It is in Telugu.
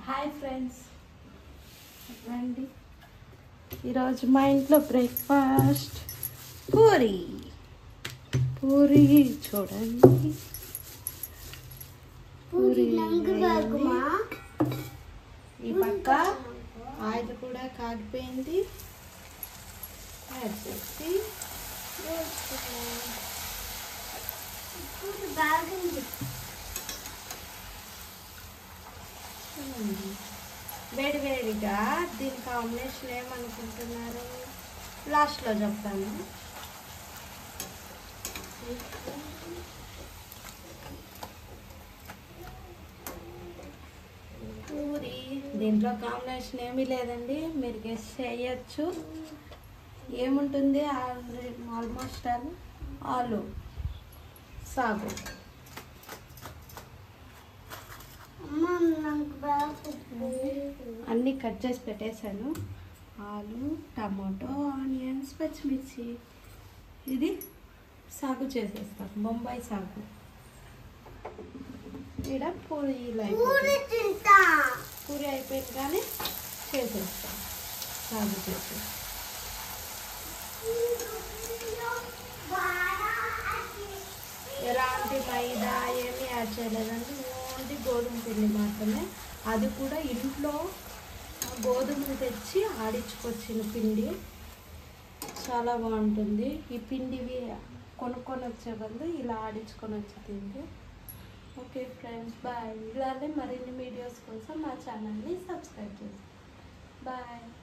హాయ్ ఫ్రెండ్స్ రండి ఈరోజు మా ఇంట్లో బ్రేక్ఫాస్ట్ పూరి పూరి చూడండి పూరి అయింది. ఈ పక్క ఆయిల్ కూడా కాగిపోయింది యాడ్ చేసి చూడండి. వేడి వేడిగా దీని కాంబినేషన్ ఏమనుకుంటున్నారు లాస్ట్లో చెప్తాను పూరి దీంట్లో కాంబినేషన్ ఏమీ లేదండి మీరు గెస్ట్ చేయొచ్చు ఏముంటుంది ఆల్మోస్ట్ ఆల్ ఆలు సాగు అన్నీ కట్ చేసి పెట్టేశాను ఆలు టమాటో ఆనియన్స్ పచ్చిమిర్చి ఇది సాగు చేసేస్తాం బొంబాయి సాగు ఇక్కడ పూరీలు అయిపోయింది పూరి అయిపోయింది కానీ చేసేస్తాం సాగు చేసి ఎలాంటి మైదా ఏమీ యాడ్ చేయలేదండి ఓన్లీ గోధుమ పిండి మాత్రమే అది కూడా ఇంట్లో గోధుమలు తెచ్చి ఆడించుకొచ్చిన పిండి చాలా బాగుంటుంది ఈ పిండివి కొనుక్కొని వచ్చే బదులు ఇలా ఆడించుకొని వచ్చి తింటే ఓకే ఫ్రెండ్స్ బాయ్ ఇలానే మరిన్ని వీడియోస్ కోసం మా ఛానల్ని సబ్స్క్రైబ్ చేసి బాయ్